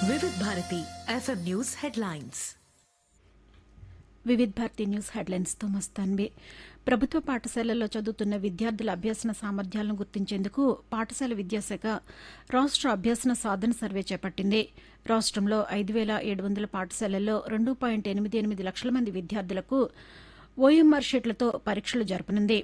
Vividh Bharati FM news headlines Vividh Bharati news హెడ్లైన్స్తో మస్తాన్వి ప్రభుత్వ పాఠశాలల్లో చదువుతున్న విద్యార్థుల అభ్యసన సామర్థ్యాలను గుర్తించేందుకు పాఠశాల విద్యాశాఖ రాష్ట్ర అభ్యసన సాధన సర్వే చేపట్టింది రాష్ట్రంలో ఐదు వేల ఏడు వందల పాఠశాలల్లో రెండు పాయింట్ ఎనిమిది ఎనిమిది లక్షల మంది విద్యార్థులకు ఓఎంఆర్ షీట్లతో పరీక్షలు జరపనుంది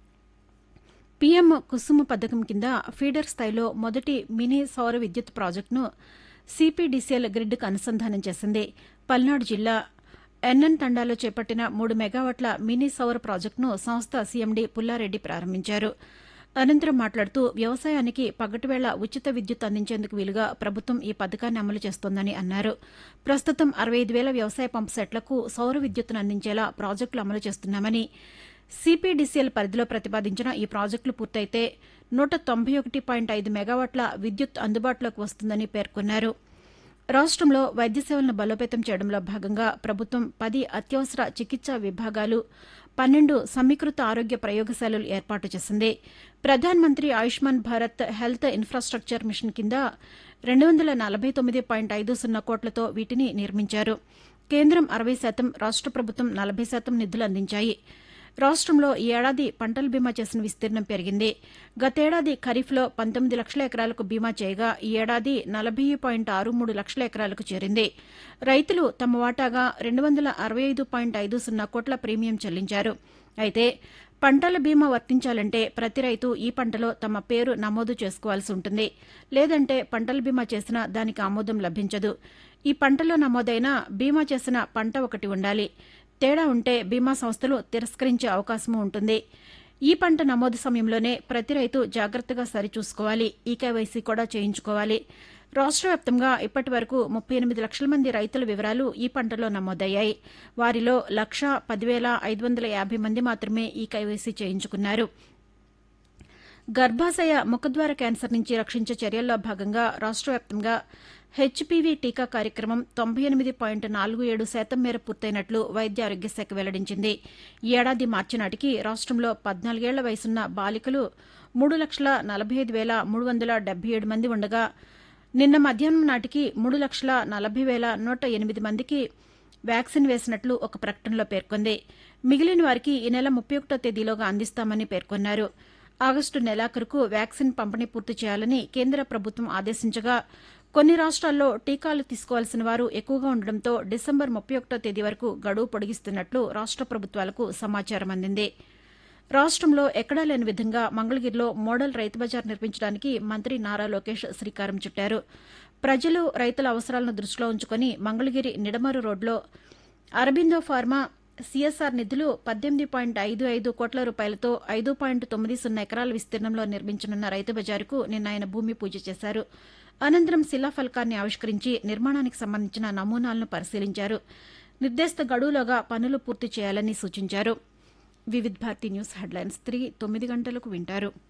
పీఎం కుసుమ పథకం కింద ఫీడర్ స్థాయిలో మొదటి మినీ సౌర విద్యుత్ ప్రాజెక్టును సిపిడిసిఎల్ గ్రిడ్కు అనుసంధానం చేసింది పల్నాడు జిల్లా ఎన్ఎన్ తండాలో చేపట్టిన మూడు మెగావాట్ల మినీ సౌర ప్రాజెక్టును సంస్థ సీఎండీ పుల్లారెడ్డి ప్రారంభించారు అనంతరం మాట్లాడుతూ వ్యవసాయానికి పగటివేళ ఉచిత విద్యుత్ అందించేందుకు వీలుగా ప్రభుత్వం ఈ పథకాన్ని అమలు చేస్తోందని అన్నారు ప్రస్తుతం అరవై ఐదు వేల వ్యవసాయ పంప్ సెట్లకు సౌర విద్యుత్తును అందించేలా ప్రాజెక్టులు అమలు చేస్తున్నామని సిపిడిసిఎల్ పరిధిలో ప్రతిపాదించిన ఈ ప్రాజెక్టులు పూర్తయితే నూట తొంభై ఒకటి పాయింట్ ఐదు మెగావాట్ల విద్యుత్ అందుబాటులోకి వస్తుందని పేర్కొన్నారు రాష్ట్రంలో వైద్య సేవలను బలోపేతం చేయడంలో భాగంగా ప్రభుత్వం పది అత్యవసర చికిత్సా విభాగాలు పన్నెండు సమీకృత ఆరోగ్య ప్రయోగశాలలు ఏర్పాటు చేసింది Pradhan Mantri Ayushman Bharat health infrastructure mission కింద రెండు వందల నలభై తొమ్మిది పాయింట్ ఐదు సున్నా కోట్లతో వీటిని నిర్మించారు కేంద్రం అరవై శాతం రాష్ట్ర ప్రభుత్వం నలభై శాతం నిధులు అందించాయి రాష్ట్రంలో ఈ ఏడాది పంటల బీమా చేసిన విస్తీర్ణం పెరిగింది గతేడాది ఖరీఫ్లో పంతొమ్మిది లక్షల ఎకరాలకు బీమా చేయగా ఈ ఏడాది నలభై పాయింట్ ఆరు మూడు లక్షల ఎకరాలకు చేరింది రైతులు తమ వాటాగా రెండు వందల అరవై ఐదు పాయింట్ ఐదు సున్నా కోట్ల ప్రీమియం చెల్లించారు అయితే పంటల బీమా వర్తించాలంటే ప్రతి రైతు ఈ పంటలో తమ పేరు నమోదు చేసుకోవాల్సి ఉంటుంది లేదంటే పంటల బీమా చేసినా దానికి ఆమోదం లభించదు ఈ పంటలో నమోదైన బీమా చేసిన పంట ఒకటి ఉండాలి తేడా ఉంటే బీమా సంస్థలు తిరస్కరించే అవకాశం ఉంటుంది ఈ పంట నమోదు సమయంలోనే ప్రతి రైతు జాగ్రత్తగా సరిచూసుకోవాలి ఈ కేవైసీ కూడా చేయించుకోవాలి రాష్ట్ర వ్యాప్తంగా ఇప్పటి వరకు ముప్పై ఎనిమిది లక్షల మంది రైతుల వివరాలు ఈ పంటలో నమోదయ్యాయి వారిలో లక్ష పదివేల ఐదు వందల యాభై మంది మాత్రమే ఈ కేవైసీ చేయించుకున్నారు గర్భాశయ ముఖద్వార క్యాన్సర్ నుంచి రక్షించే చర్యల్లో భాగంగా రాష్ట్ర వ్యాప్తంగా హెచ్పీవీ టీకా కార్యక్రమం తొంభై ఎనిమిది పాయింట్ నాలుగు ఏడు శాతం మేర పూర్తయినట్లు వైద్య ఆరోగ్య శాఖ వెల్లడించింది ఈ ఏడాది మార్చి నాటికి రాష్ట్రంలో పద్నాలుగేళ్ల వయసున్న బాలికలు మూడు లక్షల నలభై ఐదు వేల మూడు వందల డెబ్బై ఏడు మంది ఉండగా నిన్న మధ్యాహ్నం నాటికి మూడు లక్షల నలభై వేల నూట ఎనిమిది మందికి వ్యాక్సిన్ వేసినట్లు ఒక ప్రకటనలో పేర్కొంది మిగిలిన వారికి ఈ నెల ముప్పై ఒకటో తేదీలోగా అందిస్తామని పేర్కొన్నారు ఆగస్టు నెలాఖరుకు వ్యాక్సిన్ పంపిణీ పూర్తి చేయాలని కేంద్ర ప్రభుత్వం ఆదేశించగా కొన్ని రాష్ట్రాల్లో టీకాలు తీసుకోవాల్సిన వారు ఎక్కువగా ఉండడంతో డిసెంబర్ ముప్పై ఒకటో తేదీ వరకు గడువు పొడిగిస్తున్నట్లు రాష్ట్ర ప్రభుత్వాలకు సమాచారం అందింది రాష్ట్రంలో ఎక్కడా లేని విధంగా మంగళగిరిలో మోడల్ రైతు బజార్ నిర్మించడానికి మంత్రి నారా లోకేష్ శ్రీకారం చుట్టారు ప్రజలు రైతుల అవసరాలను దృష్టిలో ఉంచుకుని మంగళగిరి నిడమరు రోడ్లో అరబిందో ఫార్మా సీఎస్ఆర్ నిధులు పద్దెనిమిది పాయింట్ ఐదు ఐదు కోట్ల రూపాయలతో ఐదు పాయింట్ తొమ్మిది సున్నా ఎకరాల విస్తీర్ణంలో నిర్మించనున్న రైతు బజారుకు నిన్న ఆయన భూమి పూజ చేశారు అనంతరం శిలాఫలకాన్ని ఆవిష్కరించి నిర్మాణానికి సంబంధించిన నమూనాలను పరిశీలించారు నిర్దేశిత గడువులోగా పనులు పూర్తి చేయాలని సూచించారు వివిధ్ భారతి న్యూస్ హెడ్లైన్స్ తిరిగి తొమ్మిది గంటలకు వింటారు